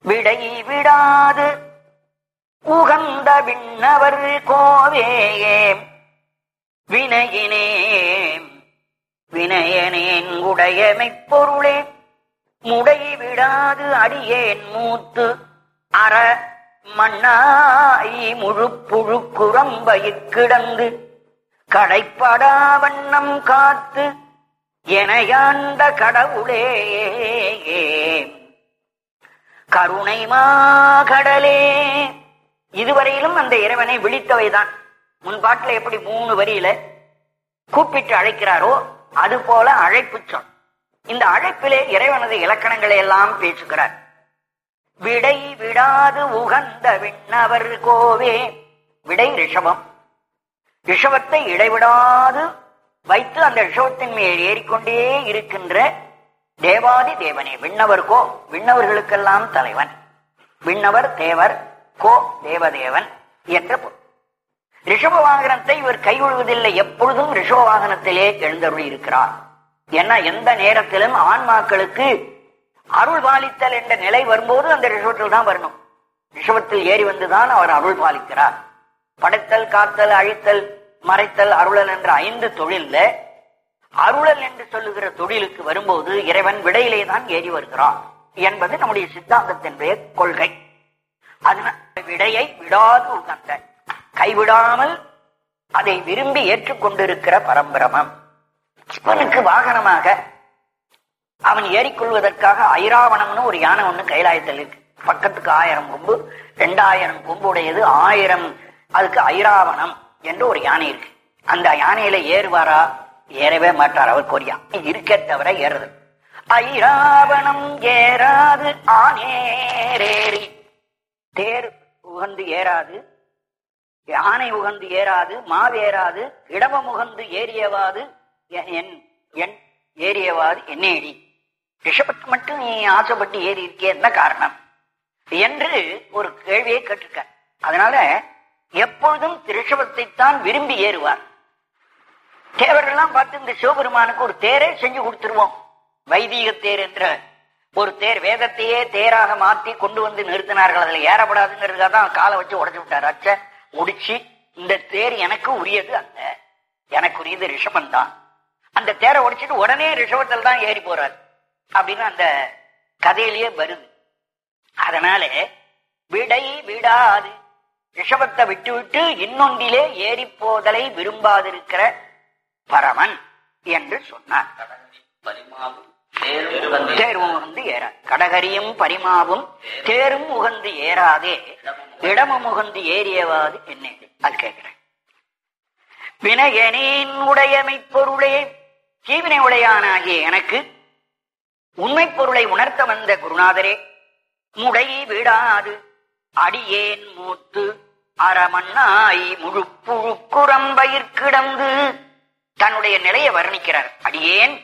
விடை விடாது உகந்த விண்ணவர் கோவேயே வினையினே வினயனேன் உடையமைப் பொருளே முடை விடாது அடியேன் மூத்து அற மண்ணாய் முழு புழு குரம்பயிற் கிடந்து கடைப்படா வண்ணம் காத்து எனையாண்ட கடவுளே கருணை மாகடலே இதுவரையிலும் அந்த இறைவனை விழித்தவைதான் முன் பாட்டுல எப்படி மூணு வரியில கூப்பிட்டு அழைக்கிறாரோ அது போல அழைப்பு சொல் இந்த அழைப்பிலே இறைவனது இலக்கணங்களை எல்லாம் பேசுகிறார் விடை விடாது உகந்த விண்ணவர் கோவே விடை ரிஷபம் ரிஷபத்தை இடைவிடாது வைத்து அந்த ரிஷபத்தின் மேல் ஏறிக்கொண்டே இருக்கின்ற தேவாதி தேவனே விண்ணவர் கோ விண்ணவர்களுக்கெல்லாம் தலைவன் விண்ணவர் தேவர் கோ தேவதேவன் என்ற பொருள் ரிஷப வாகனத்தை இவர் கைவிடுவதில்லை எப்பொழுதும் ரிஷப வாகனத்திலே எழுந்தருளி இருக்கிறார் ஏன்னா எந்த நேரத்திலும் ஆன்மாக்களுக்கு அருள் பாலித்தல் என்ற நிலை வரும்போது அந்த ரிஷபத்தில் தான் வரணும் ரிஷபத்தில் ஏறி வந்துதான் அவர் அருள் பாலிக்கிறார் படைத்தல் காத்தல் அழித்தல் மறைத்தல் அருளல் என்ற ஐந்து தொழில்ல அருளல் என்று சொல்லுகிற தொழிலுக்கு வரும்போது இறைவன் விடையிலே தான் ஏறி வருகிறான் என்பது நம்முடைய சித்தாந்தத்தினுடைய கொள்கை அதனால் விடையை விடாது உகந்த கைவிடாமல் அதை விரும்பி ஏற்றுக்கொண்டிருக்கிற பரம்பிரமம் சிவனுக்கு வாகனமாக அவன் ஏறிக்கொள்வதற்காக ஐராவணம்னு ஒரு யானை ஒண்ணு கைலாயத்தில் இருக்கு பக்கத்துக்கு ஆயிரம் கொம்பு ரெண்டாயிரம் கொம்பு உடையது ஆயிரம் அதுக்கு ஐராவணம் என்று ஒரு யானை இருக்கு அந்த யானையில ஏறுவாரா ஏறவே மாட்டார் அவர் கொரியா இருக்கே தவிர ஏறுறது ஐராவணம் ஏறாது ஆனேரேறி தேர் உகந்து ஏறாது யானை உகந்து ஏறாது மாவேறாது இடம உகந்து ஏறியவாது எ- என் என் ஏறியவாது என்னேடி ரிஷபத்து மட்டும் நீ ஆசைப்பட்டு ஏறி இருக்கே என்ன காரணம் என்று ஒரு கேள்வியை கேட்டிருக்க அதனால எப்பொழுதும் ரிஷபத்தை தான் விரும்பி ஏறுவார் தேவரெல்லாம் பார்த்து இந்த சிவபெருமானுக்கு ஒரு தேரே செஞ்சு கொடுத்துருவோம் வைதீக தேர் என்ற ஒரு தேர் வேதத்தையே தேராக மாத்தி கொண்டு வந்து நிறுத்தினார்கள் அதுல ஏறப்படாதுங்கிறதுக்காக தான் காலை வச்சு உடைச்சு விட்டார் அச்ச முடிச்சு இந்த தேர் எனக்கு உரியது அல்ல எனக்கு உரியது ரிஷபம் தான் அந்த தேரை உடைச்சிட்டு உடனே ரிஷபத்தில் தான் ஏறி போறார் அப்படின்னு அந்த கதையிலேயே வருது அதனால விடை விடாது ரிஷபத்தை விட்டு விட்டு இன்னொன்றிலே ஏறி போதலை விரும்பாதிருக்கிற பரமன் என்று சொன்னார் பரிமாவும் தேரும் உகந்து தேர்வும் உகந்து ஏறா கடகரியும் பரிமாவும் தேரும் உகந்து ஏறாதே இடமும் உகந்து ஏறியவாது என்ன அது கேட்கிறேன் வினயனின் உடையமை பொருளே தீவினை உடையானாகிய எனக்கு உண்மை பொருளை உணர்த்த வந்த குருநாதரே முடை விடாது அடியேன் மூத்து அறமண்ணாய் முழு புழு குரம்பயிர் கிடந்து தன்னுடைய நிலையை வர்ணிக்கிறார் அடியேன்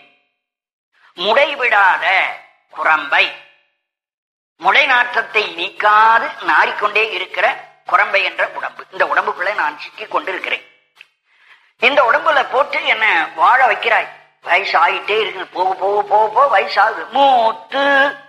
முடைவிடாத குரம்பை முடை நாற்றத்தை நீக்காது நாறிக்கொண்டே இருக்கிற குரம்பை என்ற உடம்பு இந்த உடம்புக்குள்ள நான் சிக்கிக் கொண்டிருக்கிறேன் இந்த உடம்புல போட்டு என்ன வாழ வைக்கிறாய் வயசு ஆயிட்டே இருக்கு போக போக போக போக வயசாகுது மூத்து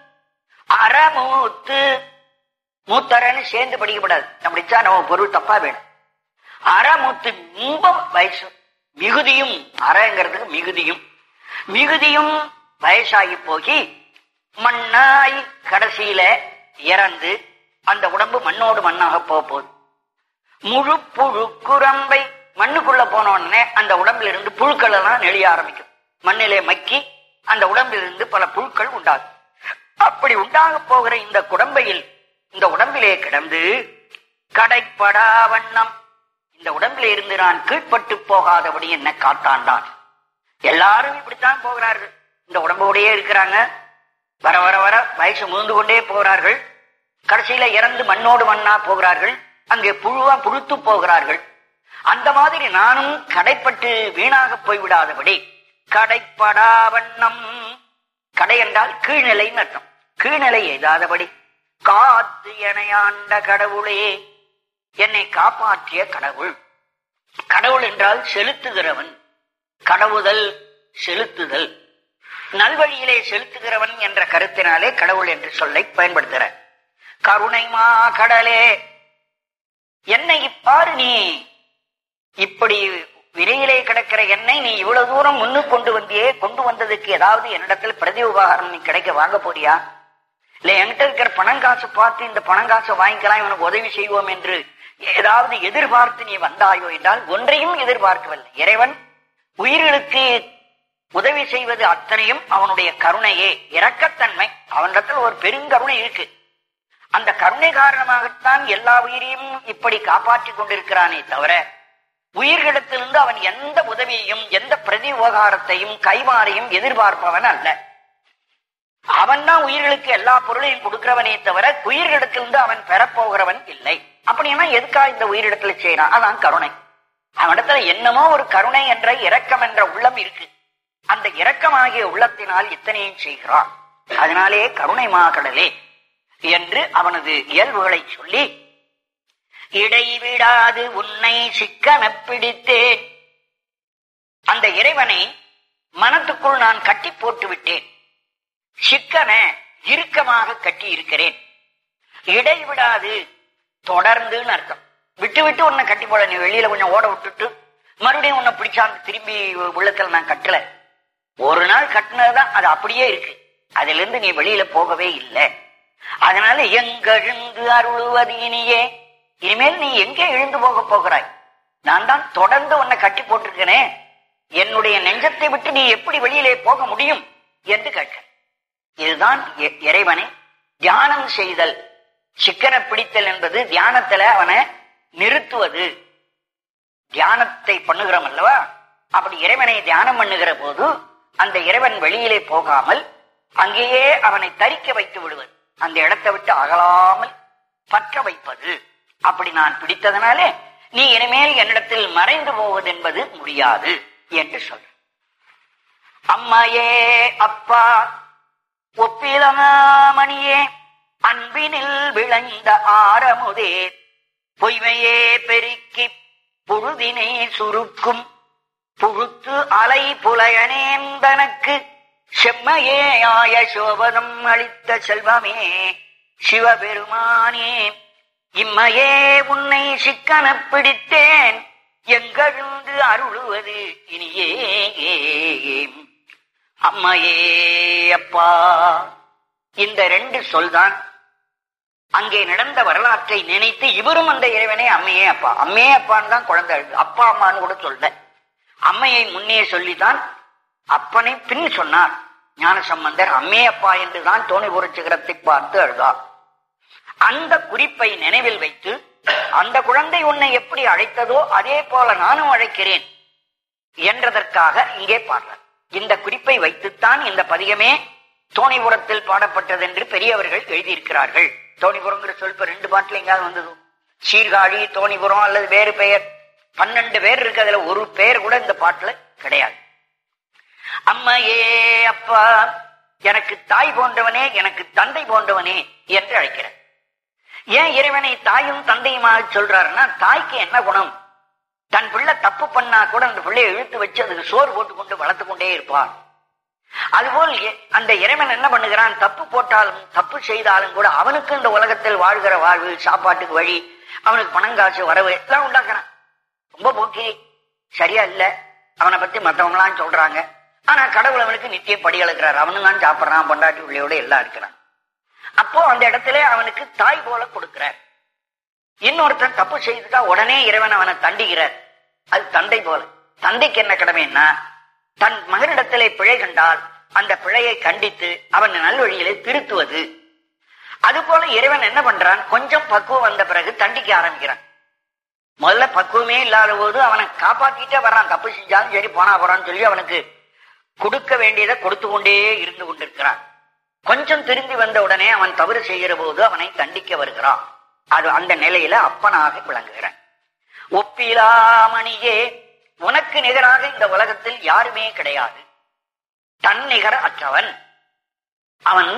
அறமூத்து மூத்தரன்னு சேர்ந்து படிக்கப்படாது அப்படிச்சா நம்ம பொருள் தப்பா வேணும் அறமூத்து ரொம்ப வயசு மிகுதியும் அறங்கிறதுக்கு மிகுதியும் மிகுதியும் வயசாகி போகி மண்ணாய் கடைசியில இறந்து அந்த உடம்பு மண்ணோடு மண்ணாக போக போகுது முழு புழு குரம்பை மண்ணுக்குள்ள போன உடனே அந்த உடம்புல இருந்து புழுக்கள் எல்லாம் நெளிய ஆரம்பிக்கும் மண்ணிலே மக்கி அந்த உடம்பில் இருந்து பல புழுக்கள் உண்டாகும் அப்படி உண்டாக போகிற இந்த குடம்பையில் இந்த உடம்பிலே கிடந்து கடைப்படா வண்ணம் இந்த உடம்பிலே இருந்து நான் கீழ்ப்பட்டு போகாதபடி என்ன காத்தாண்டான் எல்லாரும் இப்படித்தான் போகிறார்கள் இந்த உடம்போடையே இருக்கிறாங்க வர வர வர வயசு முழுந்து கொண்டே போகிறார்கள் கடைசியில இறந்து மண்ணோடு மண்ணா போகிறார்கள் அங்கே புழுவா புழுத்து போகிறார்கள் அந்த மாதிரி நானும் கடைப்பட்டு வீணாக போய்விடாதபடி கடைப்படா வண்ணம் கடை என்றால் கீழ்நிலைன்னு அர்த்தம் கீழ்நிலை எய்தாதபடி காத்து எனையாண்ட கடவுளே என்னை காப்பாற்றிய கடவுள் கடவுள் என்றால் செலுத்துகிறவன் கடவுதல் செலுத்துதல் நல்வழியிலே செலுத்துகிறவன் என்ற கருத்தினாலே கடவுள் என்று சொல்லை பயன்படுத்துகிறார் கருணைமா கடலே என்னை இப்பாறு நீ இப்படி விரையிலே கிடக்கிற என்னை நீ இவ்வளவு தூரம் முன்னுக்கு கொண்டு வந்தியே கொண்டு வந்ததுக்கு ஏதாவது என்னிடத்தில் பிரதி உபகாரம் நீ கிடைக்க வாங்க போறியா இல்ல என்கிட்ட இருக்கிற பணம் காசு பார்த்து இந்த பணம் காசை வாங்கிக்கலாம் இவனுக்கு உதவி செய்வோம் என்று ஏதாவது எதிர்பார்த்து நீ வந்தாயோ என்றால் ஒன்றையும் எதிர்பார்க்கவில்லை இறைவன் உயிர்களுக்கு உதவி செய்வது அத்தனையும் அவனுடைய கருணையே இரக்கத்தன்மை அவனிடத்தில் ஒரு பெருங்கருணை இருக்கு அந்த கருணை காரணமாகத்தான் எல்லா உயிரையும் இப்படி காப்பாற்றிக் கொண்டிருக்கிறானே தவிர உயிர்களிடத்திலிருந்து அவன் எந்த உதவியையும் எந்த பிரதி உபகாரத்தையும் கைமாறையும் எதிர்பார்ப்பவன் அல்ல அவன் தான் உயிர்களுக்கு எல்லா பொருளையும் கொடுக்கிறவனே தவிர உயிர்களிடத்திலிருந்து அவன் பெறப்போகிறவன் இல்லை அப்படின்னா எதுக்கா இந்த உயிரிடத்துல செய்யறான் அதான் கருணை அவனிடத்துல என்னமோ ஒரு கருணை என்ற இரக்கம் என்ற உள்ளம் இருக்கு அந்த இரக்கமாகிய உள்ளத்தினால் இத்தனையும் செய்கிறான் அதனாலே கருணை மாகடலே என்று அவனது இயல்புகளை சொல்லி இடைவிடாது உன்னை சிக்கனப் பிடித்தேன் அந்த இறைவனை மனத்துக்குள் நான் கட்டி போட்டு விட்டேன் சிக்கன இறுக்கமாக கட்டி இருக்கிறேன் இடைவிடாது தொடர்ந்துன்னு அர்த்தம் விட்டு விட்டு உன்னை கட்டி போட நீ வெளியில கொஞ்சம் ஓட விட்டுட்டு மறுபடியும் உன்னை பிடிச்சாந்து திரும்பி உள்ளத்துல நான் கட்டல ஒரு நாள் கட்டினதுதான் அது அப்படியே இருக்கு அதுல இருந்து நீ வெளியில போகவே இல்லை அதனால எங்கெழுந்து அருளுவது இனியே இனிமேல் நீ எங்கே எழுந்து போக போகிறாய் நான் தான் தொடர்ந்து உன்னை கட்டி போட்டிருக்கிறேனே என்னுடைய நெஞ்சத்தை விட்டு நீ எப்படி வெளியிலே போக முடியும் என்று கேட்க இதுதான் இ- இறைவனை தியானம் செய்தல் சிக்கன பிடித்தல் என்பது தியானத்துல அவனை நிறுத்துவது தியானத்தை பண்ணுகிறோம் அல்லவா அப்படி இறைவனை தியானம் பண்ணுகிற போது அந்த இறைவன் வெளியிலே போகாமல் அங்கேயே அவனை தரிக்க வைத்து விடுவது அந்த இடத்தை விட்டு அகலாமல் பற்ற வைப்பது அப்படி நான் பிடித்ததனாலே நீ இனிமேல் என்னிடத்தில் மறைந்து போவது என்பது முடியாது என்று சொல்ற அம்மையே அப்பா ஒப்பிலமாமணியே அன்பினில் விளைந்த ஆரமுதே பொய்மையே பெருக்கி புழுதினை சுருக்கும் புழுத்து அலை புலையனேந்தனக்கு செம்மையே ஆய சோபனம் அளித்த செல்வமே சிவபெருமானே இம்மையே உன்னை சிக்கனப் பிடித்தேன் எங்கழுந்து அருளுவது இனியே அம்மையே அப்பா இந்த ரெண்டு சொல்தான் அங்கே நடந்த வரலாற்றை நினைத்து இவரும் அந்த இறைவனே அம்மையே அப்பா அம்மையே அப்பான்னு தான் குழந்தை அழுது அப்பா அம்மான்னு கூட சொல்ல அம்மையை முன்னே சொல்லித்தான் அப்பனை பின் சொன்னார் ஞான சம்பந்தர் அம்மே அப்பா என்றுதான் தோணிபுர சிகரத்தை பார்த்து அழுதார் அந்த குறிப்பை நினைவில் வைத்து அந்த குழந்தை உன்னை எப்படி அழைத்ததோ அதே போல நானும் அழைக்கிறேன் என்றதற்காக இங்கே பாடுறார் இந்த குறிப்பை வைத்துத்தான் இந்த பதிகமே தோணிபுரத்தில் பாடப்பட்டது என்று பெரியவர்கள் எழுதியிருக்கிறார்கள் தோணிபுரங்கிற சொல் இப்ப ரெண்டு பாட்டுல எங்காவது வந்தது சீர்காழி தோணிபுரம் அல்லது வேறு பெயர் பன்னெண்டு பேர் இருக்கு அதுல ஒரு பெயர் கூட இந்த பாட்டுல கிடையாது அம்மையே அப்பா எனக்கு தாய் போன்றவனே எனக்கு தந்தை போன்றவனே என்று அழைக்கிறார் ஏன் இறைவனை தாயும் தந்தையுமாக சொல்றாருன்னா தாய்க்கு என்ன குணம் தன் பிள்ளை தப்பு பண்ணா கூட அந்த பிள்ளையை இழுத்து வச்சு அதுக்கு சோறு போட்டு கொண்டு வளர்த்து கொண்டே இருப்பார் அதுபோல் எ- அந்த இறைவன் என்ன பண்ணுகிறான் தப்பு போட்டாலும் தப்பு செய்தாலும் கூட அவனுக்கு இந்த உலகத்தில் வாழ்கிற வாழ்வு சாப்பாட்டுக்கு வழி அவனுக்கு பணம் காசு வரவு எல்லாம் உண்டாக்குறான் ரொம்ப போக்கி சரியா இல்ல அவனை பத்தி மத்தவங்க எல்லாம் சொல்றாங்க ஆனா கடவுள் அவனுக்கு நித்திய படி அளக்கிறார் அவனும் தான் சாப்பிடுறான் பொண்டாட்டி பிள்ளையோட எல்லாம் இருக்கிறான் அப்போ அந்த இடத்துல அவனுக்கு தாய் போல கொடுக்கிறார் இன்னொருத்தன் தப்பு செய்துட்டா உடனே இறைவன் அவனை தண்டிக்கிறார் அது தந்தை போல தந்தைக்கு என்ன கடமைன்னா தன் மகனிடத்திலே பிழை கண்டால் அந்த பிழையை கண்டித்து அவன் நல்வழியிலே திருத்துவது அதுபோல இறைவன் என்ன பண்றான் கொஞ்சம் பக்குவம் வந்த பிறகு தண்டிக்க ஆரம்பிக்கிறான் முதல்ல பக்குவமே இல்லாத போது அவனை காப்பாத்திட்டே வர்றான் தப்பு செஞ்சாலும் சரி போனா போறான்னு சொல்லி அவனுக்கு கொடுக்க வேண்டியதை கொடுத்து கொண்டே இருந்து கொண்டிருக்கிறான் கொஞ்சம் திரும்பி வந்த உடனே அவன் தவறு செய்கிற போது அவனை தண்டிக்க வருகிறான் அது அந்த நிலையில அப்பனாக விளங்குகிறான் ஒப்பிலாமணியே உனக்கு நிகராக இந்த உலகத்தில் யாருமே கிடையாது தன் நிகர் அற்றவன் அவன்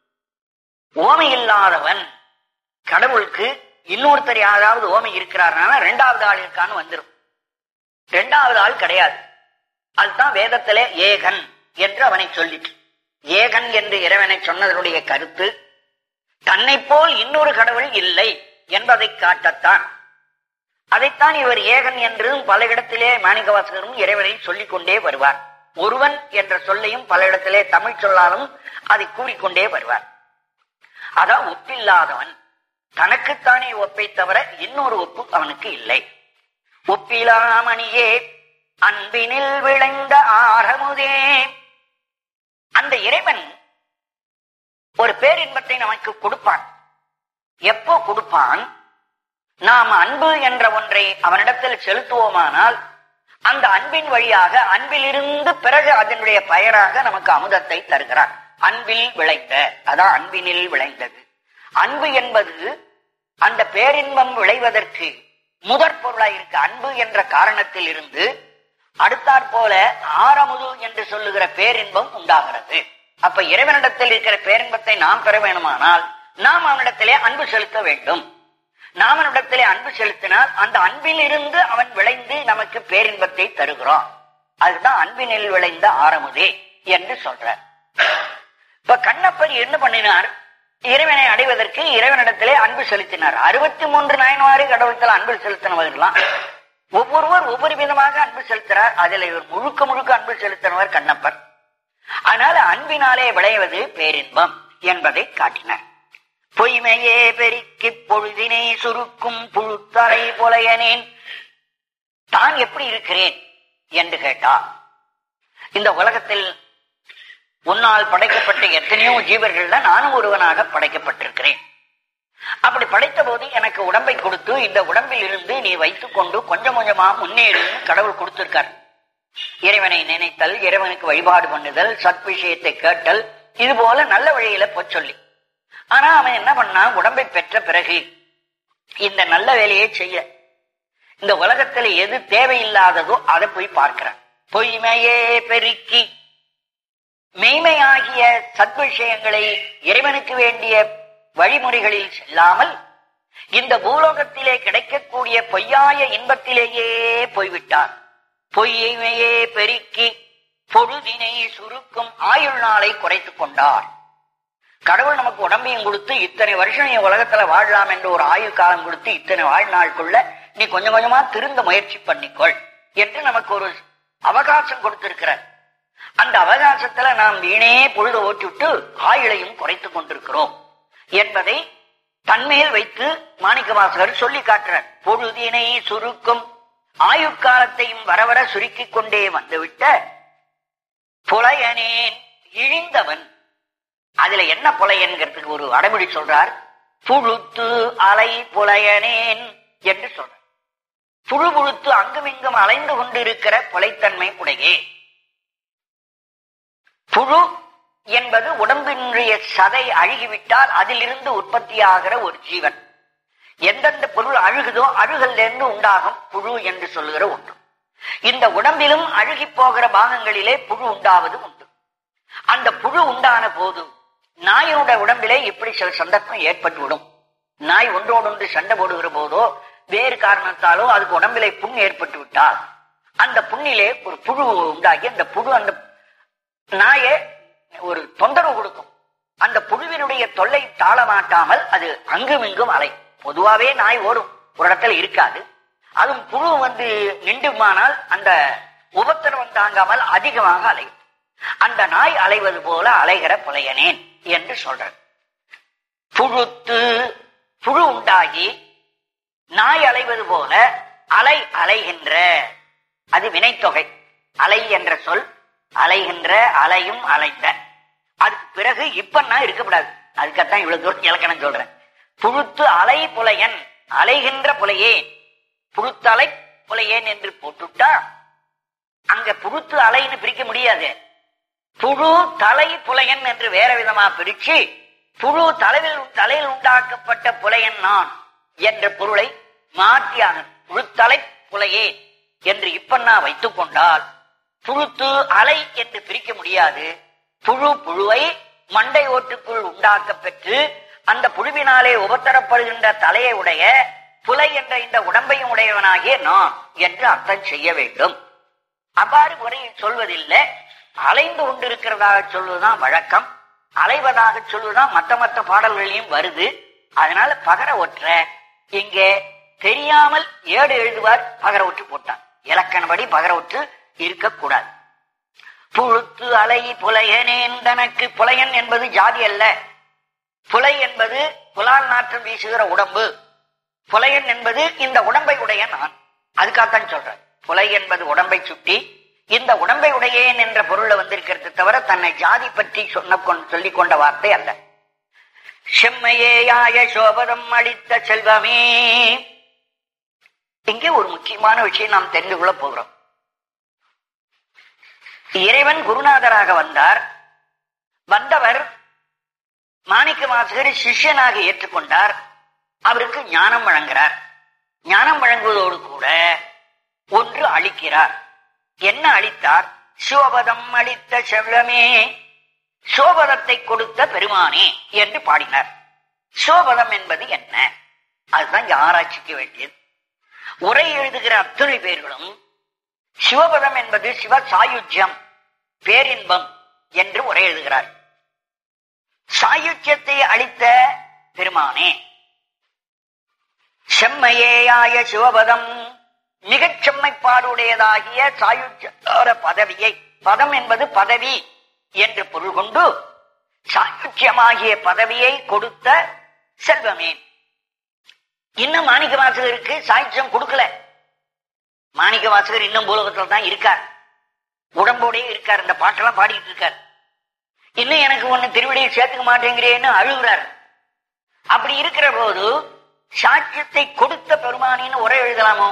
ஓமை இல்லாதவன் கடவுளுக்கு இன்னொருத்தர் யாராவது ஓமை இருக்கிறார்னா ரெண்டாவது ஆள் இருக்கான்னு வந்துரும் ரெண்டாவது ஆள் கிடையாது அதுதான் வேதத்திலே ஏகன் என்று அவனை சொல்லிட்டு ஏகன் என்று இறைவனை சொன்னதனுடைய கருத்து தன்னை போல் இன்னொரு கடவுள் இல்லை என்பதை காட்டத்தான் அதைத்தான் இவர் ஏகன் என்றும் பல இடத்திலே மாணிக்கவாசகரும் இறைவனை சொல்லிக் கொண்டே வருவார் ஒருவன் என்ற சொல்லையும் பல இடத்திலே தமிழ் சொல்லாலும் அதை கூறிக்கொண்டே வருவார் அதான் ஒப்பில்லாதவன் தனக்குத்தானே ஒப்பை தவிர இன்னொரு ஒப்பு அவனுக்கு இல்லை ஒப்பிலாமணியே அன்பினில் விளைந்த ஆரமுதே அந்த இறைவன் ஒரு பேரின்பத்தை நமக்கு கொடுப்பான் எப்போ கொடுப்பான் நாம் அன்பு என்ற ஒன்றை அவனிடத்தில் செலுத்துவோமானால் அந்த அன்பின் வழியாக அன்பிலிருந்து பிறகு அதனுடைய பயனாக நமக்கு அமுதத்தை தருகிறான் அன்பில் விளைந்த அதான் அன்பினில் விளைந்தது அன்பு என்பது அந்த பேரின்பம் விளைவதற்கு முதற் பொருளாய் இருக்கு அன்பு என்ற காரணத்தில் இருந்து அடுத்தாற் போல ஆரமுது என்று சொல்லுகிற பேரின்பம் உண்டாகிறது அப்ப இறைவனிடத்தில் இருக்கிற பேரின்பத்தை நாம் பெற வேணுமானால் நாம் அவனிடத்திலே அன்பு செலுத்த வேண்டும் நாம் அவனிடத்திலே அன்பு செலுத்தினால் அந்த அன்பில் இருந்து அவன் விளைந்து நமக்கு பேரின்பத்தை தருகிறான் அதுதான் அன்பினில் விளைந்த ஆரமுதே என்று சொல்றார் இப்ப கண்ணப்பர் என்ன பண்ணினார் இறைவனை அடைவதற்கு இறைவனிடத்திலே அன்பு செலுத்தினார் அறுபத்தி மூன்று நாயன்மாறு கடவுளத்தில் அன்பு செலுத்தினவர்களாம் ஒவ்வொருவர் ஒவ்வொரு விதமாக அன்பு செலுத்துறார் அதில் இவர் முழுக்க முழுக்க அன்பு செலுத்தினவர் கண்ணப்பர் அதனால அன்பினாலே விளைவது பேரின்பம் என்பதை காட்டினார் பொய்மையே பெருக்கி பொழுதினை சுருக்கும் புழுத்தலை புலையனேன் தான் எப்படி இருக்கிறேன் என்று கேட்டார் இந்த உலகத்தில் உன்னால் படைக்கப்பட்ட எத்தனையோ ஜீவர்கள்ல நானும் ஒருவனாக படைக்கப்பட்டிருக்கிறேன் அப்படி படைத்த போது எனக்கு உடம்பை கொடுத்து இந்த உடம்பில் இருந்து நீ வைத்துக் கொண்டு கொஞ்சம் கொஞ்சமா முன்னேறுன்னு கடவுள் கொடுத்திருக்கார் இறைவனை நினைத்தல் இறைவனுக்கு வழிபாடு பண்ணுதல் சத் விஷயத்தை கேட்டல் இது போல நல்ல வழியில போய் சொல்லி ஆனா அவன் என்ன பண்ணான் உடம்பை பெற்ற பிறகு இந்த நல்ல வேலையை செய்ய இந்த உலகத்துல எது தேவையில்லாததோ அதை போய் பார்க்கிறான் பொய்மையே பெருக்கி மெய்மையாகிய சத் விஷயங்களை இறைவனுக்கு வேண்டிய வழிமுறைகளில் செல்லாமல் இந்த பூலோகத்திலே கிடைக்கக்கூடிய பொய்யாய இன்பத்திலேயே போய்விட்டார் பொய்மையே பெருக்கி பொழுதினை சுருக்கும் ஆயுள் நாளை குறைத்துக் கொண்டார் கடவுள் நமக்கு உடம்பையும் கொடுத்து இத்தனை வருஷம் நீ உலகத்துல வாழலாம் என்று ஒரு ஆயுள் காலம் கொடுத்து இத்தனை வாழ்நாளுக்குள்ள நீ கொஞ்சம் கொஞ்சமா திருந்த முயற்சி பண்ணிக்கொள் என்று நமக்கு ஒரு அவகாசம் கொடுத்திருக்கிறார் அந்த அவகாசத்துல நாம் வீணே பொழுது ஓட்டிவிட்டு ஆயுளையும் குறைத்துக் கொண்டிருக்கிறோம் என்பதை தன்மேல் வைத்து மாணிக்கவாசகர் சொல்லி காட்டுறார் பொழுதினை சுருக்கும் ஆயுட்காலத்தையும் வர வர சுருக்கிக் கொண்டே வந்துவிட்ட புலையனேன் இழிந்தவன் அதுல என்ன புலையன்கிறதுக்கு ஒரு அடைமொழி சொல்றார் புழுத்து அலை புலையனேன் என்று சொல்றார் புழு புழுத்து அங்குமிங்கும் அலைந்து கொண்டிருக்கிற புலைத்தன்மை உடையே புழு என்பது உடம்பினுடைய சதை அழுகிவிட்டால் அதிலிருந்து உற்பத்தியாகிற ஒரு ஜீவன் எந்தெந்த பொருள் அழுகுதோ அழுகலிருந்து உண்டாகும் புழு என்று சொல்லுகிற ஒன்று இந்த உடம்பிலும் அழுகி போகிற பாகங்களிலே புழு உண்டாவது உண்டு அந்த புழு உண்டான போது நாயோட உடம்பிலே இப்படி சில சந்தர்ப்பம் ஏற்பட்டுவிடும் நாய் ஒன்றோடொன்று சண்டை போடுகிற போதோ வேறு காரணத்தாலோ அதுக்கு உடம்பிலே புண் ஏற்பட்டு விட்டால் அந்த புண்ணிலே ஒரு புழு உண்டாகி அந்த புழு அந்த நாயை ஒரு தொந்தரவு கொடுக்கும் அந்த புழுவினுடைய தொல்லை தாழ மாட்டாமல் அது அங்கும் இங்கும் அலை பொதுவாவே நாய் ஓடும் ஒரு இடத்துல இருக்காது அதுவும் புழு வந்து நின்றுமானால் அந்த உபத்திரவம் தாங்காமல் அதிகமாக அலையும் அந்த நாய் அலைவது போல அலைகிற புலையனேன் என்று சொல்றார் புழுத்து புழு உண்டாகி நாய் அலைவது போல அலை அலைகின்ற அது வினைத்தொகை அலை என்ற சொல் அலைகின்ற அலையும் அலைந்த அதுக்கு பிறகு இப்ப நான் இருக்கக்கூடாது அதுக்கத்தான் இவ்வளவு தூரம் இலக்கணம் சொல்றேன் புழுத்து அலை புலையன் அலைகின்ற புலையேன் புழுத்தலை புலையேன் என்று போட்டுட்டா அங்க புழுத்து அலைன்னு பிரிக்க முடியாது புழு தலை புலையன் என்று வேற விதமா பிரிச்சு புழு தலைவில் தலையில் உண்டாக்கப்பட்ட புலையன் நான் என்ற பொருளை மாற்றியாக புழுத்தலை புலையே என்று இப்ப நான் வைத்துக் கொண்டால் புழுத்து அலை என்று பிரிக்க முடியாது புழு புழுவை மண்டை ஓட்டுக்குள் உண்டாக்க பெற்று அந்த புழுவினாலே உபத்தரப்படுகின்ற தலையை உடைய புலை என்ற இந்த உடம்பையும் உடையவனாகிய நான் என்று அர்த்தம் செய்ய வேண்டும் அவ்வாறு முறையில் சொல்வதில்லை அலைந்து கொண்டிருக்கிறதாக சொல்வதுதான் வழக்கம் அலைவதாக சொல்லுதான் மத்த மத்த பாடல்களையும் வருது அதனால பகர ஒற்ற இங்கே தெரியாமல் ஏடு எழுதுவார் பகர ஒற்று போட்டான் இலக்கணப்படி பகர ஒற்று இருக்கக்கூடாது புழுத்து அலை புலையனேன் தனக்கு புலையன் என்பது ஜாதி அல்ல புலை என்பது புலால் நாற்றம் வீசுகிற உடம்பு புலையன் என்பது இந்த உடம்பை உடைய நான் அதுக்காகத்தான் சொல்றேன் புலை என்பது உடம்பை சுட்டி இந்த உடம்பை உடையேன் என்ற பொருள்ல வந்திருக்கிறது தவிர தன்னை ஜாதி பற்றி சொன்ன சொல்லிக் கொண்ட வார்த்தை அல்ல செம்மையேயாய சோபதம் அளித்த செல்வமே இங்கே ஒரு முக்கியமான விஷயம் நாம் தெரிந்து கொள்ள போகிறோம் இறைவன் குருநாதராக வந்தார் வந்தவர் மாணிக்க வாசகர் சிஷ்யனாக ஏற்றுக்கொண்டார் அவருக்கு ஞானம் வழங்குகிறார் ஞானம் வழங்குவதோடு கூட ஒன்று அளிக்கிறார் என்ன அளித்தார் சிவபதம் அளித்த செல்வமே சோபதத்தை கொடுத்த பெருமானே என்று பாடினார் சோபதம் என்பது என்ன அதுதான் இங்க ஆராய்ச்சிக்க வேண்டியது உரை எழுதுகிற அத்துணை பேர்களும் சிவபதம் என்பது சிவ சாயுஜ்யம் பேரின்பம் என்று உரை எழுதுகிறார் சாயுஜ்யத்தை அளித்த பெருமானே செம்மையேயாய சிவபதம் மிகச் செம்மைப்பாடுடையதாகிய சாயுஜ்யத்தார பதவியை பதம் என்பது பதவி என்று பொருள் கொண்டு சாயுஜ்யமாகிய பதவியை கொடுத்த செல்வமே இன்னும் மாணிக்க வாசகருக்கு சாயுஜ்யம் கொடுக்கல மாணிக்க வாசகர் இன்னும் பூலகத்தில் தான் இருக்கார் உடம்போடே இருக்கார் இந்த பாட்டெல்லாம் பாடிட்டு இருக்கார் இன்னும் எனக்கு ஒண்ணு திருவடியை சேர்த்துக்க மாட்டேங்கிறேன்னு அழுகுறார் அப்படி இருக்கிற போது சாட்சியத்தை கொடுத்த பெருமானின்னு உரை எழுதலாமோ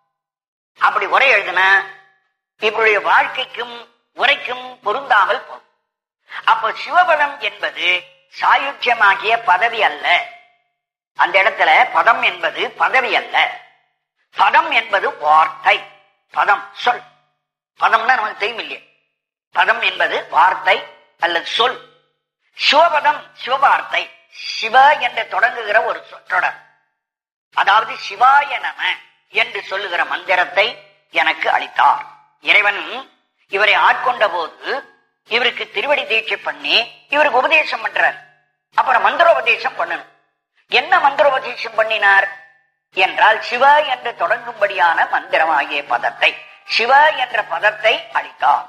அப்படி உரை எழுதினா இவருடைய வாழ்க்கைக்கும் உரைக்கும் பொருந்தாமல் போகும் அப்ப சிவபதம் என்பது சாயுஜ்யமாகிய பதவி அல்ல அந்த இடத்துல பதம் என்பது பதவி அல்ல பதம் என்பது வார்த்தை பதம் சொல் பதம்னா நமக்கு தெரியும் இல்லையா பதம் என்பது வார்த்தை அல்லது சொல் சிவபதம் சிவவார்த்தை சிவ என்று தொடங்குகிற ஒரு சொற்றொடர் அதாவது சிவாய நம என்று சொல்லுகிற மந்திரத்தை எனக்கு அளித்தார் இறைவன் இவரை ஆட்கொண்ட போது இவருக்கு திருவடி தீட்சை பண்ணி இவருக்கு உபதேசம் பண்றார் அப்புறம் மந்திரோபதேசம் பண்ணணும் என்ன மந்திரோபதேசம் பண்ணினார் என்றால் சிவ என்று தொடங்கும்படியான மந்திரமாகிய பதத்தை சிவ என்ற பதத்தை அளித்தார்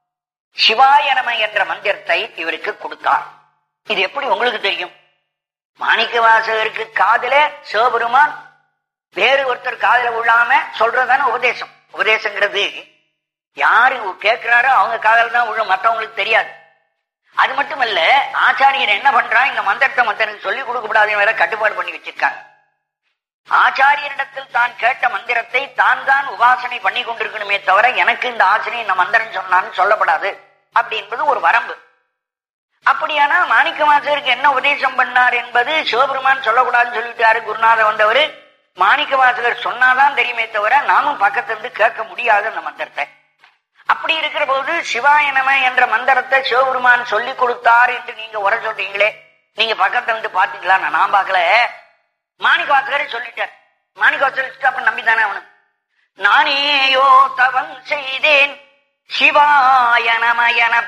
சிவாய நம என்ற மந்திரத்தை இவருக்கு கொடுத்தார் இது எப்படி உங்களுக்கு தெரியும் மாணிக்க வாசகருக்கு காதல சிவபெருமான் வேறு ஒருத்தர் காதல உள்ளாம சொல்றதான உபதேசம் உபதேசங்கிறது யாரு கேட்கிறாரோ அவங்க காதல் தான் உள்ள மற்றவங்களுக்கு தெரியாது அது மட்டுமல்ல ஆச்சாரியர் என்ன பண்றான் இந்த மந்திரத்தை மத்தனுக்கு சொல்லிக் கொடுக்க கூடாதுன்னு வேற கட்டுப்பாடு பண்ணி வச்சிருக்காங்க ஆச்சாரியரிடத்தில் தான் கேட்ட மந்திரத்தை தான் தான் உபாசனை பண்ணி கொண்டிருக்கணுமே தவிர எனக்கு இந்த ஆசிரியர் இந்த மந்திரம் சொன்னான்னு சொல்லப்படாது அப்படி என்பது ஒரு வரம்பு அப்படியானா மாணிக்க வாசகருக்கு என்ன உபதேசம் பண்ணார் என்பது சிவபெருமான் சொல்லக்கூடாதுன்னு சொல்லிட்டாரு குருநாதர் வந்தவர் மாணிக்க வாசகர் சொன்னாதான் தெரியுமே தவிர நாமும் பக்கத்துல இருந்து கேட்க முடியாது அந்த மந்திரத்தை அப்படி இருக்கிற போது சிவாயனம என்ற மந்திரத்தை சிவபெருமான் சொல்லி கொடுத்தார் என்று நீங்க உரை சொல்றீங்களே நீங்க பக்கத்துல இருந்து பாத்தீங்களா நான் நான் பார்க்கல மாணிக்க வாசகரே சொல்லிட்டார் மாணிக்க வாசகர் அப்ப நம்பித்தானே அவனு நானேயோ தவம் செய்தேன் சிவாய நம எனப்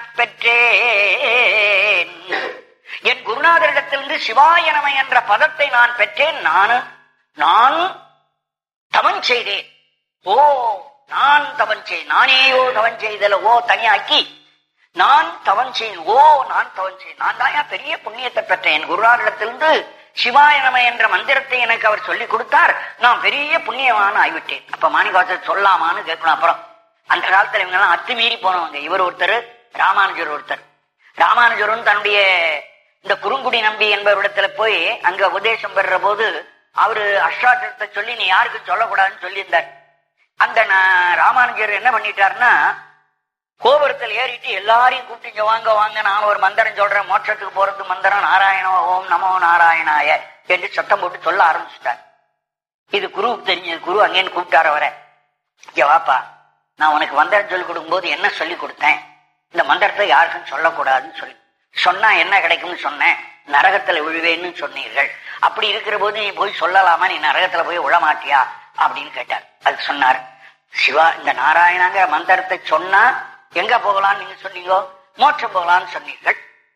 பெற்றேன் என் குருநாதரிடத்திலிருந்து சிவாய நம என்ற பதத்தை நான் பெற்றேன் நானு நான் தவம் செய்தேன் ஓ நான் தவம் செய் நானேயோ தவம் செய்தல ஓ தனியாக்கி நான் தவம் செய்தேன் ஓ நான் தவம் செய்தேன் நான் தான் பெரிய புண்ணியத்தை பெற்றேன் என் குருநாதரிடத்திலிருந்து சிவாய நம என்ற மந்திரத்தை எனக்கு அவர் சொல்லி கொடுத்தார் நான் பெரிய புண்ணியமான ஆகிவிட்டேன் அப்ப மாணிகாசர் சொல்லாமான்னு கேட்கணும் அப்புறம் அந்த காலத்துல இவங்க எல்லாம் அத்துமீறி போனவங்க இவர் ஒருத்தர் ராமானுஜர் ஒருத்தர் ராமானுஜரும் தன்னுடைய இந்த குறுங்குடி நம்பி என்பவரிடத்துல போய் அங்க உபதேசம் பெறுற போது அவரு அஷ்டாட்சத்தை சொல்லி நீ யாருக்கும் சொல்லக்கூடாதுன்னு சொல்லியிருந்தார் அந்த ந- ராமானுஜர் என்ன பண்ணிட்டாருன்னா கோபுரத்தில் ஏறிட்டு எல்லாரையும் கூப்பிட்டு இங்க வாங்க வாங்க நான் ஒரு மந்திரம் சொல்றேன் மோட்சத்துக்கு போறது மந்திரம் நாராயண ஓம் நமோ நாராயணாய என்று சத்தம் போட்டு சொல்ல ஆரம்பிச்சுட்டார் இது குருவுக்கு தெரிஞ்சது குரு அங்கேன்னு கூப்பிட்டார வர இங்க வாப்பா நான் உனக்கு மந்திரம் சொல்லி கொடுக்கும்போது என்ன சொல்லி கொடுத்தேன் இந்த மந்திரத்தை யாருக்கும் சொல்லக்கூடாதுன்னு சொல்லி சொன்னா என்ன கிடைக்கும்னு சொன்னேன் நரகத்துல விழுவேன்னு சொன்னீர்கள் அப்படி இருக்கிற போது நீ போய் சொல்லலாமா நீ நரகத்துல போய் விழமாட்டியா அப்படின்னு கேட்டார் அது சொன்னார் சிவா இந்த நாராயணங்கிற மந்திரத்தை சொன்னா எங்க போகலாம்னு நீங்க சொன்னீங்க மோட்சம் போகலாம்னு சொன்னீர்கள்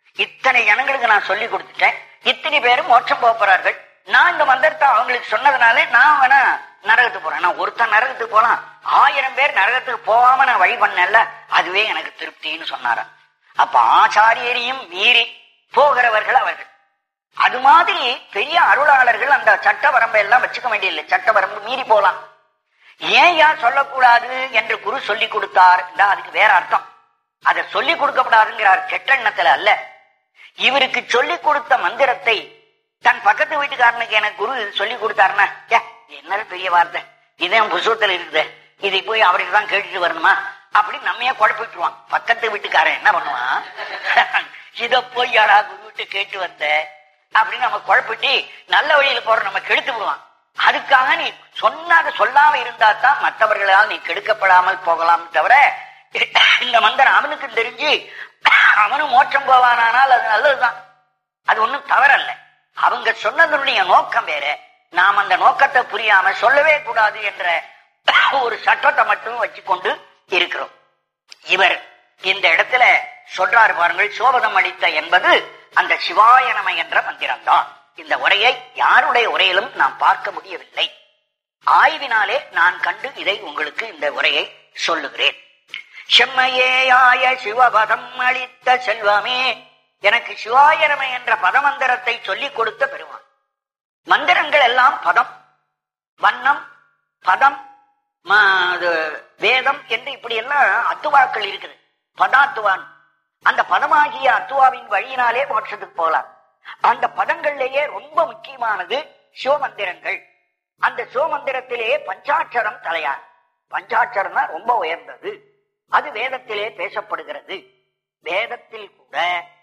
இத்தனை ஜனங்களுக்கு நான் சொல்லி கொடுத்துட்டேன் இத்தனை பேரும் மோட்சம் போக போறார்கள் நான் இந்த மந்திரத்தை அவங்களுக்கு சொன்னதுனால நான் வேணா நரகத்துக்கு போறேன் நான் ஒருத்தன் நரகத்துக்கு போலாம் ஆயிரம் பேர் நரகத்துக்கு போகாம நான் வழி பண்ணல அதுவே எனக்கு திருப்தின்னு சொன்னாராம் அப்ப ஆச்சாரியரையும் மீறி போகிறவர்கள் அவர்கள் அது மாதிரி பெரிய அருளாளர்கள் அந்த சட்ட வரம்பை எல்லாம் வச்சுக்க வேண்டியதில்லை சட்ட வரம்பு மீறி போலாம் ஏன் யார் சொல்லக்கூடாது என்று குரு சொல்லி கொடுத்தார் என்றா அதுக்கு வேற அர்த்தம் அதை சொல்லி கொடுக்கப்படாதுங்கிறார் கெட்டெண்ணத்துல அல்ல இவருக்கு சொல்லி கொடுத்த மந்திரத்தை தன் பக்கத்து வீட்டுக்காரனுக்கு எனக்கு குரு சொல்லி கொடுத்தாருன்னா ஏ என்ன பெரிய வார்த்தை இதே புசுவத்துல இருக்குது இதை போய் அவருக்கு தான் கேட்டுட்டு வரணுமா அப்படி நம்மையே குழப்பிட்டுருவான் பக்கத்து வீட்டுக்காரன் என்ன பண்ணுவான் இத போய் யாரா குரு விட்டு கேட்டு வந்த அப்படின்னு நம்ம குழப்பிட்டு நல்ல வழியில போற நம்ம கெடுத்து விடுவான் அதுக்காக நீ சொன்னாத சொல்லாம இருந்தா தான் மற்றவர்களால் நீ கெடுக்கப்படாமல் போகலாம் தவிர இந்த மந்திரம் அவனுக்கு தெரிஞ்சு அவனும் மோட்சம் போவானானால் அது நல்லதுதான் அது ஒண்ணும் தவறல்ல அவங்க சொன்னதனுடைய நோக்கம் வேற நாம் அந்த நோக்கத்தை புரியாம சொல்லவே கூடாது என்ற ஒரு சட்டத்தை மட்டும் வச்சுக்கொண்டு இருக்கிறோம் இவர் இந்த இடத்துல சொல்றாரு பாருங்கள் சோபதம் அளித்த என்பது அந்த சிவாயனமை என்ற மந்திரம்தான் இந்த உரையை யாருடைய உரையிலும் நாம் பார்க்க முடியவில்லை ஆய்வினாலே நான் கண்டு இதை உங்களுக்கு இந்த உரையை சொல்லுகிறேன் செம்மையேயாய சிவபதம் அளித்த செல்வமே எனக்கு சிவாயனமை என்ற பதமந்திரத்தை சொல்லிக் கொடுத்த பெருமான் மந்திரங்கள் எல்லாம் பதம் வண்ணம் பதம் ம- அது வேதம் என்று இப்படி எல்லாம் அத்துவாக்கள் இருக்குது பதாத்துவான் அந்த பதமாகிய அத்துவாவின் வழியினாலே மோட்சத்துக்கு போகலாம் அந்த பதங்கள்லேயே ரொம்ப முக்கியமானது சிவமந்திரங்கள் அந்த சிவமந்திரத்திலேயே பஞ்சாட்சரம் தலையார் பஞ்சாட்சரம் தான் ரொம்ப உயர்ந்தது அது வேதத்திலே பேசப்படுகிறது வேதத்தில் கூட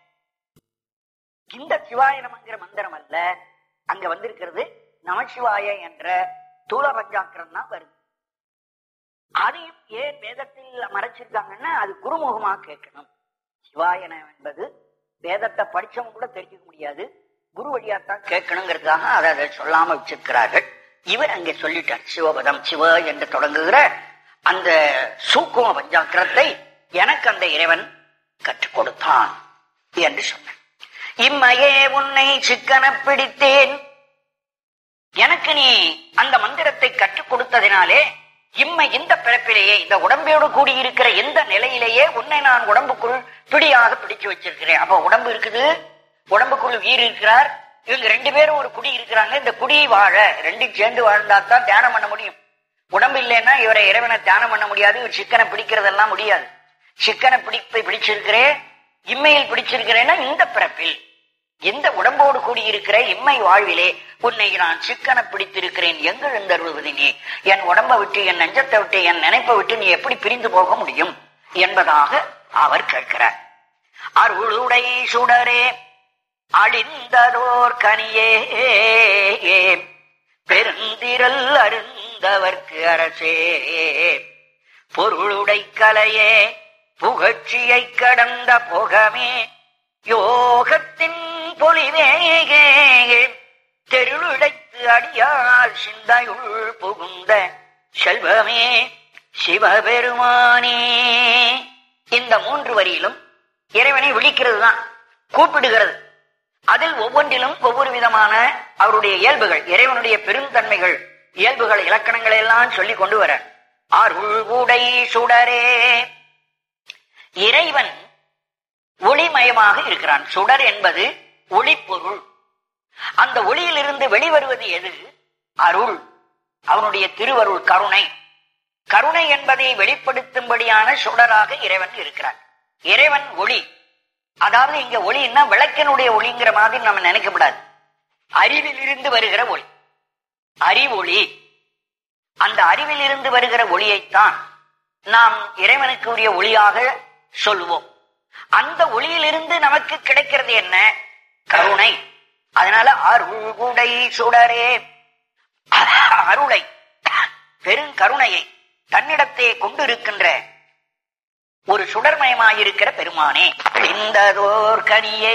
இந்த சிவாயனம்ங்கிற மந்திரம் அல்ல அங்க வந்திருக்கிறது நமசிவாய என்ற தூள பஞ்சாக்கரம் தான் வருது அதையும் ஏன் வேதத்தில் மறைச்சிருக்காங்கன்னா அது குருமுகமா கேட்கணும் சிவாயனம் என்பது வேதத்தை படிச்சவங்க கூட தெரிஞ்சுக்க முடியாது குரு வழியாத்தான் கேட்கணுங்கிறதுக்காக அதை அதை சொல்லாம வச்சிருக்கிறார்கள் இவர் அங்கே சொல்லிட்டார் சிவபதம் சிவ என்று தொடங்குகிற அந்த சூக்கும பஞ்சாக்கிரத்தை எனக்கு அந்த இறைவன் கற்றுக் கொடுத்தான் என்று சொன்னார் இம்மையே உன்னை சிக்கன பிடித்தேன் எனக்கு நீ அந்த மந்திரத்தை கற்றுக் கொடுத்ததினாலே இம்மை இந்த பிறப்பிலேயே இந்த உடம்போடு கூடியிருக்கிற எந்த நிலையிலேயே உன்னை நான் உடம்புக்குள் பிடியாக பிடிச்சு வச்சிருக்கிறேன் அப்ப உடம்பு இருக்குது உடம்புக்குள் உயிர் இருக்கிறார் இவங்க ரெண்டு பேரும் ஒரு குடி இருக்கிறாங்க இந்த குடி வாழ ரெண்டும் சேர்ந்து வாழ்ந்தா தான் தியானம் பண்ண முடியும் உடம்பு இல்லைன்னா இவரை இறைவனை தியானம் பண்ண முடியாது இவர் சிக்கனை பிடிக்கிறதெல்லாம் முடியாது சிக்கனை பிடிப்பை பிடிச்சிருக்கிறேன் இம்மையில் பிடிச்சிருக்கிறேன்னா இந்த பிறப்பில் எந்த உடம்போடு கூடியிருக்கிற இம்மை வாழ்விலே உன்னை நான் சிக்கன பிடித்திருக்கிறேன் எங்கு எழுந்தருள்வது நீ என் உடம்பை விட்டு என் நெஞ்சத்தை விட்டு என் நினைப்பை விட்டு நீ எப்படி பிரிந்து போக முடியும் என்பதாக அவர் கேட்கிறார் அருளுடை சுடரே அழிந்ததோர் கனியே பெருந்திரல் அருந்தவர்க்கு அரசே பொருளுடை கலையே புகழ்ச்சியை கடந்த போகமே யோகத்தின் பொலிவேகே தெருளுடைத்து அடியார் சிந்தையுள் புகுந்த செல்வமே சிவபெருமானே இந்த மூன்று வரியிலும் இறைவனை விழிக்கிறது தான் கூப்பிடுகிறது அதில் ஒவ்வொன்றிலும் ஒவ்வொரு விதமான அவருடைய இயல்புகள் இறைவனுடைய பெருந்தன்மைகள் இயல்புகள் இலக்கணங்களை எல்லாம் சொல்லி கொண்டு வர அருள் உடை சுடரே இறைவன் ஒளிமயமாக இருக்கிறான் சுடர் என்பது ஒளிப்பொருள் அந்த ஒளியிலிருந்து வெளிவருவது எது அருள் அவனுடைய திருவருள் கருணை கருணை என்பதை வெளிப்படுத்தும்படியான சுடராக இறைவன் இருக்கிறான் இறைவன் ஒளி அதாவது இங்க ஒளின்னா விளக்கினுடைய ஒளிங்கிற மாதிரி நம்ம நினைக்கப்படாது அறிவில் இருந்து வருகிற ஒளி அறிவொளி அந்த அறிவில் இருந்து வருகிற ஒளியைத்தான் நாம் இறைவனுக்கு உரிய ஒளியாக சொல்லுவோம் அந்த ஒளியிலிருந்து நமக்கு கிடைக்கிறது என்ன கருணை அதனால அருள்குடை சுடரே அருளை பெருங்கருணையை தன்னிடத்தே கொண்டிருக்கின்ற ஒரு சுடர்மயமாயிருக்கிற பெருமானே இந்ததோர் கனியே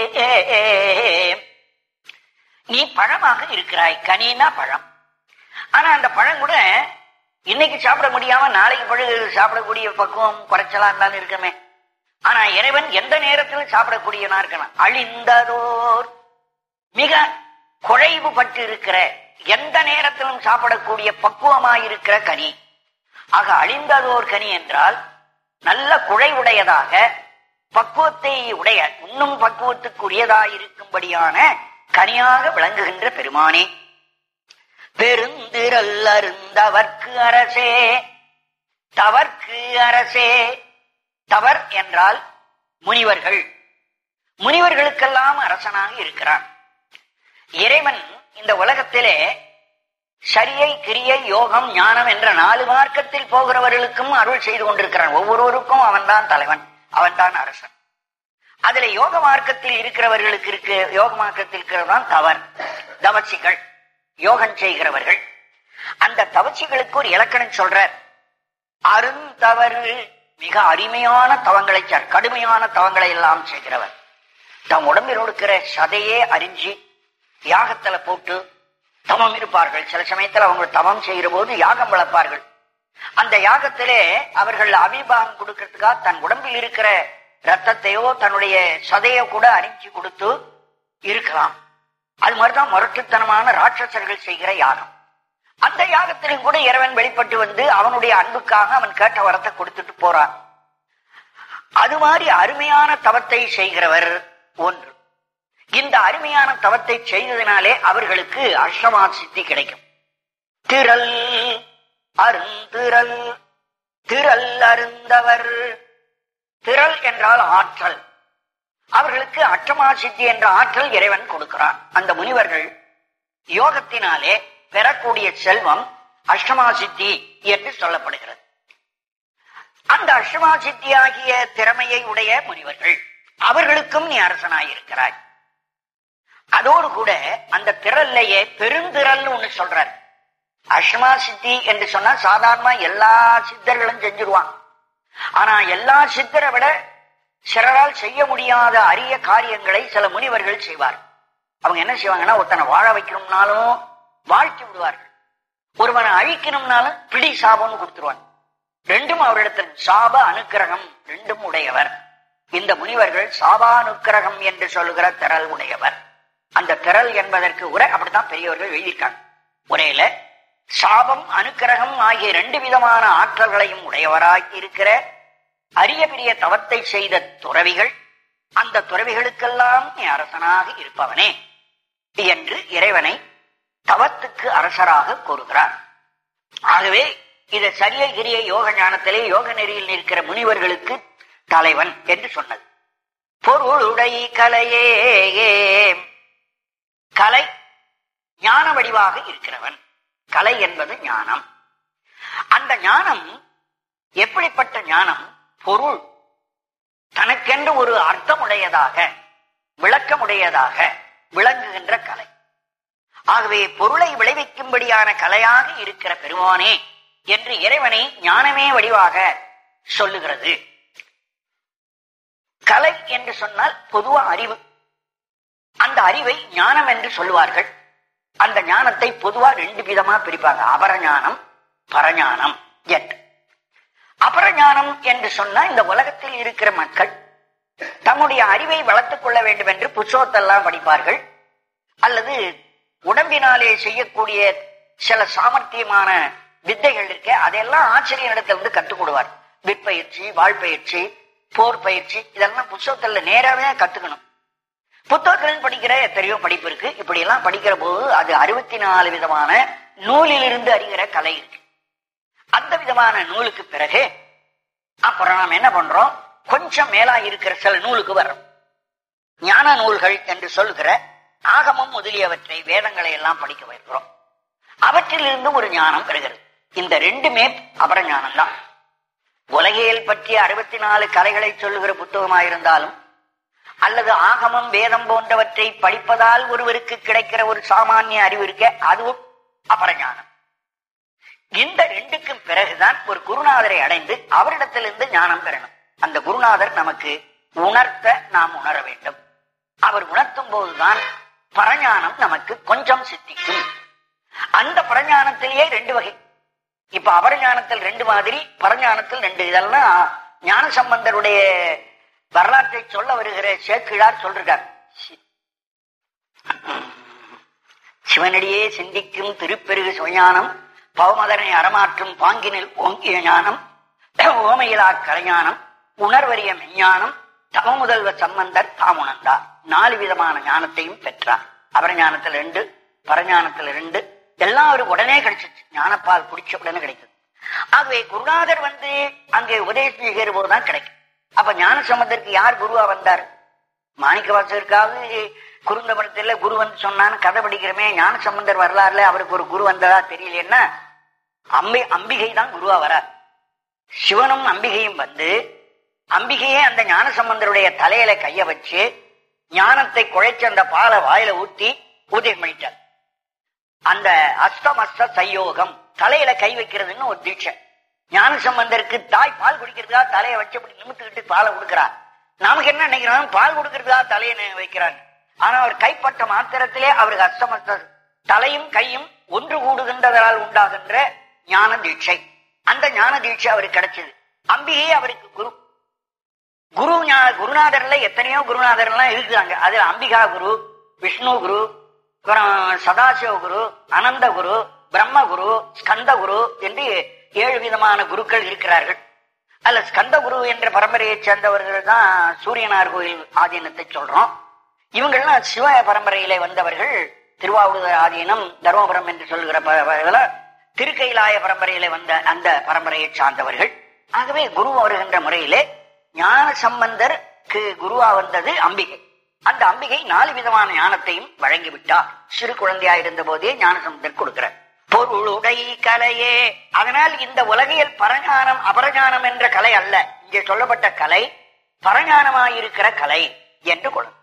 நீ பழமாக இருக்கிறாய் கனினா பழம் ஆனா அந்த பழம் கூட இன்னைக்கு சாப்பிட முடியாம நாளைக்கு பழு சாப்பிடக்கூடிய பக்குவம் குறைச்சலா இருந்தாலும் இருக்கமே ஆனா இறைவன் எந்த நேரத்திலும் சாப்பிடக்கூடியவனா இருக்கலாம் அழிந்ததோர் மிக குழைவு பட்டு இருக்கிற எந்த நேரத்திலும் சாப்பிடக்கூடிய பக்குவமாயிருக்கிற கனி ஆக அழிந்ததோர் கனி என்றால் நல்ல குழைவுடையதாக பக்குவத்தை உடைய இன்னும் பக்குவத்துக்குரியதாயிருக்கும்படியான கனியாக விளங்குகின்ற பெருமானே பெருந்திரல் அருந்தவர்க்கு அரசே தவர்க்கு அரசே தவர் என்றால் முனிவர்கள் முனிவர்களுக்கெல்லாம் அரசனாக இருக்கிறான் இறைவன் இந்த உலகத்திலே சரியை கிரியை யோகம் ஞானம் என்ற நாலு மார்க்கத்தில் போகிறவர்களுக்கும் அருள் செய்து கொண்டிருக்கிறான் ஒவ்வொருவருக்கும் அவன்தான் தலைவன் அவன்தான் அரசன் அதுல யோக மார்க்கத்தில் இருக்கிறவர்களுக்கு இருக்கு யோக மார்க்கத்தில் இருக்கிறதான் தவர் தவசிகள் யோகம் செய்கிறவர்கள் அந்த தவசிகளுக்கு ஒரு இலக்கணம் சொல்றார் அருந்தவறு மிக அருமையான தவங்களை சார் கடுமையான தவங்களை எல்லாம் செய்கிறவர் தம் உடம்பில் இருக்கிற சதையே அறிஞ்சு யாகத்துல போட்டு தவம் இருப்பார்கள் சில சமயத்துல அவங்க தவம் செய்கிற போது யாகம் வளர்ப்பார்கள் அந்த யாகத்திலே அவர்கள் அபிபாகம் கொடுக்கறதுக்காக தன் உடம்பில் இருக்கிற ரத்தத்தையோ தன்னுடைய சதையோ கூட அறிஞ்சு கொடுத்து இருக்கலாம் அது மாதிரிதான் முரட்டுத்தனமான ராட்சசர்கள் செய்கிற யாகம் அந்த யாகத்திலும் கூட இறைவன் வெளிப்பட்டு வந்து அவனுடைய அன்புக்காக அவன் கேட்ட வரத்தை கொடுத்துட்டு போறான் அது மாதிரி அருமையான தவத்தை செய்கிறவர் ஒன்று இந்த அருமையான தவத்தை செய்ததினாலே அவர்களுக்கு அஷ்டமா சித்தி கிடைக்கும் திரள் அருந்திரல் திரள் அருந்தவர் திரள் என்றால் ஆற்றல் அவர்களுக்கு அஷ்டமா சித்தி என்ற ஆற்றல் இறைவன் கொடுக்கிறான் அந்த முனிவர்கள் யோகத்தினாலே பெறக்கூடிய செல்வம் அஷ்டமா சித்தி என்று சொல்லப்படுகிறது அந்த அஷ்டமா சித்தி ஆகிய திறமையை உடைய முனிவர்கள் அவர்களுக்கும் நீ அரசனாயிருக்கிறாய் அதோடு கூட அந்த திரல்லையே பெருந்திரல்னு ஒண்ணு சொல்றார் அஷ்மா சித்தி என்று சொன்னா சாதாரணமா எல்லா சித்தர்களும் செஞ்சிருவான் ஆனா எல்லா சித்தரை விட சிலரால் செய்ய முடியாத அரிய காரியங்களை சில முனிவர்கள் செய்வார் அவங்க என்ன செய்வாங்கன்னா ஒருத்தனை வாழ வைக்கணும்னாலும் வாழ்த்தி விடுவார்கள் ஒருவனை அழிக்கணும்னாலும் பிடி சாபம்னு கொடுத்துருவாங்க ரெண்டும் அவரிடத்தில் சாப அனுக்கிரகம் ரெண்டும் உடையவர் இந்த முனிவர்கள் சாபானுக்கிரகம் என்று சொல்லுகிற திரள் உடையவர் அந்த திரள் என்பதற்கு உரை அப்படித்தான் பெரியவர்கள் எழுதியிருக்காங்க உரையில சாபம் அனுக்கிரகம் ஆகிய ரெண்டு விதமான ஆற்றல்களையும் உடையவராய் இருக்கிற அரிய பெரிய தவத்தை செய்த துறவிகள் அந்த துறவிகளுக்கெல்லாம் நீ அரசனாக இருப்பவனே என்று இறைவனை தவத்துக்கு அரசராக கூறுகிறார் ஆகவே இதை சரிய கிரிய யோக ஞானத்திலே யோக நெறியில் நிற்கிற முனிவர்களுக்கு தலைவன் என்று சொன்னது பொருளுடை கலையே கலை ஞான வடிவாக இருக்கிறவன் கலை என்பது ஞானம் அந்த ஞானம் எப்படிப்பட்ட ஞானம் பொருள் தனக்கென்று ஒரு அர்த்தமுடையதாக விளக்கமுடையதாக விளங்குகின்ற கலை ஆகவே பொருளை விளைவிக்கும்படியான கலையாக இருக்கிற பெருமானே என்று இறைவனை ஞானமே வடிவாக சொல்லுகிறது கலை என்று சொன்னால் பொதுவா அறிவு அந்த அறிவை ஞானம் என்று சொல்லுவார்கள் அந்த ஞானத்தை பொதுவா ரெண்டு விதமா பிரிப்பாங்க அபரஞானம் பரஞானம் என்று அபரஞானம் என்று சொன்னா இந்த உலகத்தில் இருக்கிற மக்கள் தம்முடைய அறிவை வளர்த்துக் கொள்ள வேண்டும் என்று புத்தகத்தெல்லாம் படிப்பார்கள் அல்லது உடம்பினாலே செய்யக்கூடிய சில சாமர்த்தியமான வித்தைகள் இருக்க அதையெல்லாம் ஆச்சரியனிடத்திலிருந்து கற்றுக் கொடுவார் விற்பயிற்சி வாழ்பயிற்சி போர் பயிற்சி இதெல்லாம் புத்தகத்துல நேராவே கத்துக்கணும் புத்தகத்தில் படிக்கிற எத்தனையோ படிப்பு இருக்கு இப்படி எல்லாம் படிக்கிற போது அது அறுபத்தி நாலு விதமான நூலிலிருந்து அறிகிற கலை இருக்கு அந்த விதமான நூலுக்கு பிறகு அப்புறம் நாம் என்ன பண்றோம் கொஞ்சம் மேலா இருக்கிற சில நூலுக்கு வர்றோம் ஞான நூல்கள் என்று சொல்லுகிற ஆகமம் முதலியவற்றை வேதங்களை எல்லாம் படிக்க வைக்கிறோம் அவற்றிலிருந்து ஒரு ஞானம் பெறுகிறது இந்த ரெண்டுமே அபர ஞானம் தான் உலகியல் பற்றிய அறுபத்தி நாலு கலைகளை சொல்லுகிற புத்தகமாயிருந்தாலும் அல்லது ஆகமம் வேதம் போன்றவற்றை படிப்பதால் ஒருவருக்கு கிடைக்கிற ஒரு சாமானிய அறிவு இருக்க அதுவும் அபரஞானம் இந்த ரெண்டுக்கும் பிறகுதான் ஒரு குருநாதரை அடைந்து அவரிடத்திலிருந்து ஞானம் பெறணும் அந்த குருநாதர் நமக்கு உணர்த்த நாம் உணர வேண்டும் அவர் உணர்த்தும் போதுதான் பரஞானம் நமக்கு கொஞ்சம் சித்திக்கும் அந்த பரஞானத்திலேயே ரெண்டு வகை இப்ப அபரஞானத்தில் ரெண்டு மாதிரி பரஞானத்தில் ரெண்டு இதெல்லாம் ஞான சம்பந்தருடைய வரலாற்றை சொல்ல வருகிற சேக்கிழார் சொல்றார் சிவனடியே சிந்திக்கும் திருப்பெருகு சுஞானம் பவமதனை அறமாற்றும் பாங்கினில் ஓங்கிய ஞானம் ஓமையிலா கலைஞானம் உணர்வறிய மெஞ்ஞானம் தவமுதல்வ சம்பந்தர் தாமுணர்ந்தார் நாலு விதமான ஞானத்தையும் பெற்றார் அபரஞானத்துல ரெண்டு பரஞானத்துல ரெண்டு எல்லாம் அவருக்கு உடனே கிடைச்சிச்சு ஞானப்பால் குடிச்ச உடனே கிடைக்குது ஆகவே குருநாதர் வந்து அங்கே உபதேசம் செய்கிற போதுதான் கிடைக்கும் அப்ப ஞான சம்பந்தருக்கு யார் குருவா வந்தார் மாணிக்க வாசகருக்காவது குருந்தமரத்துல குரு வந்து சொன்னான்னு கதை படிக்கிறமே ஞான சம்பந்தர் வரலாறுல அவருக்கு ஒரு குரு வந்ததா தெரியலன்னா அம்பி அம்பிகை தான் குருவா வரார் சிவனும் அம்பிகையும் வந்து அம்பிகையே அந்த ஞான சம்பந்தருடைய தலையில கைய வச்சு ஞானத்தை குழைச்சு அந்த பாலை வாயில ஊத்தி உதயம் பண்ணிட்டார் அந்த அஸ்தமஸ்த சயோகம் தலையில கை வைக்கிறதுன்னு ஒரு தீட்சை ஞான சம்பந்தருக்கு தாய் பால் குடிக்கிறதுக்காக தலையை வச்சு அப்படி நிமித்துக்கிட்டு பாலை கொடுக்கிறார் நமக்கு என்ன நினைக்கிறோம் பால் கொடுக்கறதுக்காக தலையை நி- வைக்கிறார் ஆனா அவர் கைப்பட்ட மாத்திரத்திலே அவருக்கு அஸ்தமஸ்த தலையும் கையும் ஒன்று கூடுகின்றதால் உண்டாகின்ற ஞான தீட்சை அந்த ஞான தீட்சை அவருக்கு கிடைச்சது அம்பிகையே அவருக்கு குரு குரு ஞா- குருநாதர்ல எத்தனையோ குருநாதர்லாம் இருக்குறாங்க அதுல அம்பிகா குரு விஷ்ணு குரு அப்புறம் சதாசிவ குரு அனந்த குரு பிரம்ம குரு ஸ்கந்த குரு என்று ஏழு விதமான குருக்கள் இருக்கிறார்கள் அல்ல ஸ்கந்த குரு என்ற பரம்பரையைச் சேர்ந்தவர்கள் தான் சூரியனார் கோயில் ஆதீனத்தை சொல்றோம் இவங்கெல்லாம் சிவ பரம்பரையிலே வந்தவர்கள் திருவாவூர் ஆதீனம் தர்மபுரம் என்று சொல்லுகிற ப- ப- இதுல திருக்கைலாய பரம்பரையிலே வந்த அந்த பரம்பரையை சார்ந்தவர்கள் ஆகவே குரு வருகின்ற முறையிலே ஞான சம்பந்தருக்கு குருவா வந்தது அம்பிகை அந்த அம்பிகை நாலு விதமான ஞானத்தையும் வழங்கிவிட்டார் சிறு குழந்தையா இருந்த போதே ஞான சம்பந்தர் கொடுக்கிறார் பொருளுடை கலையே அதனால் இந்த உலகியல் பரஞானம் அபரஞானம் என்ற கலை அல்ல இங்கே சொல்லப்பட்ட கலை பரஞானமாயிருக்கிற கலை என்று கொள்ளும்